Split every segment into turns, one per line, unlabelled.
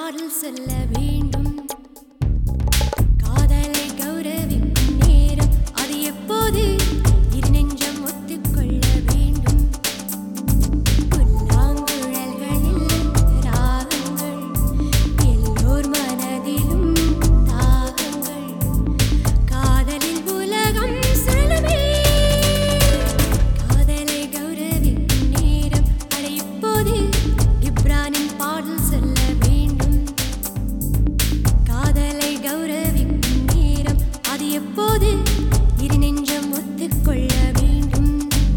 பாடல் சொல்ல வேண்டும் காதலை கௌரவிக்கும் நேரம் அது எப்போது இரு நெஞ்சம் ஒத்துக்கொள்ள வேண்டும் புல்லாங்குழல்களில் ராகங்கள் எல்லோர் மனதிலும் தாகங்கள் காதலில் உலகம் சுழலுமே காதலை கௌரவிக்கும் நேரம் அட இப்போது இப்ரானின் பாடல் சொல்ல வேண்டும் காதலை கௌரவிக்கும் நேரம் அது எப்போது இரு நெஞ்சம் ஒத்துக்கொள்ள வேண்டும்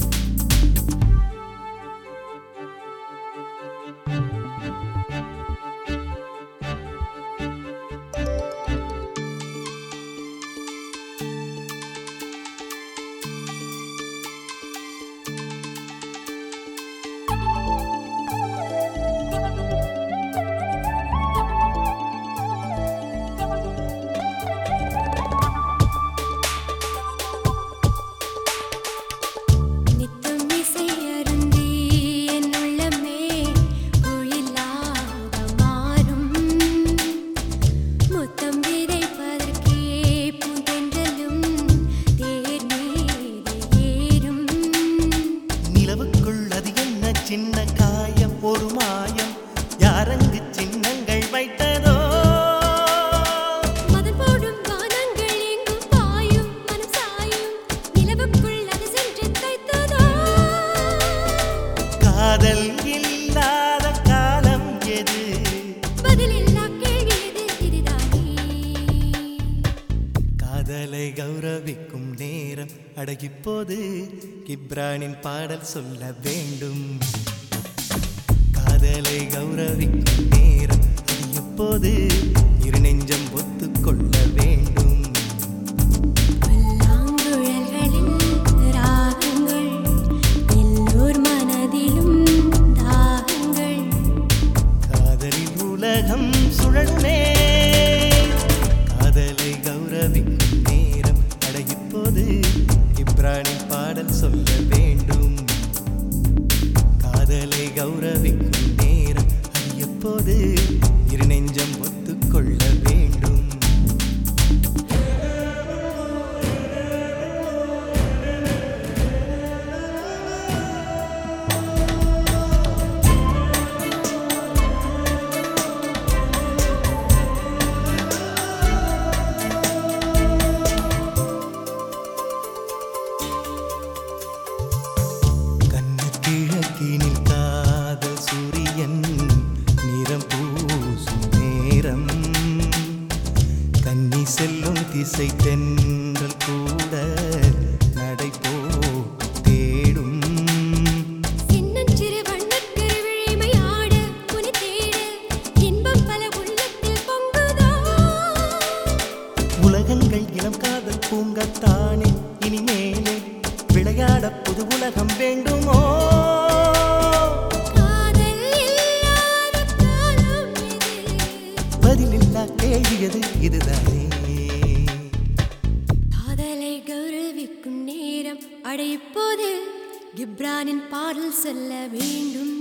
நித்தம் இசை அருந்தி என் உள்ளமே குயிலாக மாறும் முத்தம் விதைப்பதற்கே பூந்தென்றலும் தேர் மீது ஏறும்
நிலவுக்குள் அது என்ன சின்ன காயம் ஒரு மாயம் யாரங்கு சின்னங்கள் வைத்ததோ
மதம் போடும் வானங்கள் எங்கும் பாயும் மனம் சாயும் நிலவுக்குள் அது சென்று தைத்ததோ
காதல் இல்லாத காலம் எது
பதிலில்லா கேள்வி எது இதுதானே
காதலை கௌரவிக்கும் நேரம் அடகிப்போது கிப்ரானின் பாடல் சொல்ல வேண்டும் காதலை கௌரவிக்கும் நேரம் அது எப்போது இரு நெஞ்சம் ஒத்துக்கொள்ள வேண்டும்
பல்லாங்குழல்களில் ராகங்கள் எல்லோர் மனதிலும் தாகங்கள்
காதலில் உலகம் சுழலுமே காதலை கௌரவிக்கும் நேரம் அடகிப்போது இப்ரானின் பாடல் சொல்ல வேண்டும் காதலை கௌரவிக்கும் நேரம் அது எப்போது இரு நெஞ்சம் ஒத்துக்கொள்ள வேண்டும் கண்ணு கிழக்கினில் காதல் சூரியன் நிறம் பூசும் நேரம் கன்னி செல்லும் திசை தென்றல் கூட நடை போ தேடும்
சின்னஞ்சிறு வண்ணக்கரு விழிமையாட உனை தேட இன்பம் பல உள்ளத்தில் பொங்குதோ
உலகங்கள் இளம் காதல் பூங்கத்தானே இனிமேலே விளையாட புது உலகம் வேண்டுமோ
காதல் இல்லாத காலம் இது
பதிலில்லா கேள்வி எது இதுதானே
காதலை கௌரவிக்கும் நேரம் அட இப்போது கிப்ரானின் பாடல் சொல்ல வேண்டும்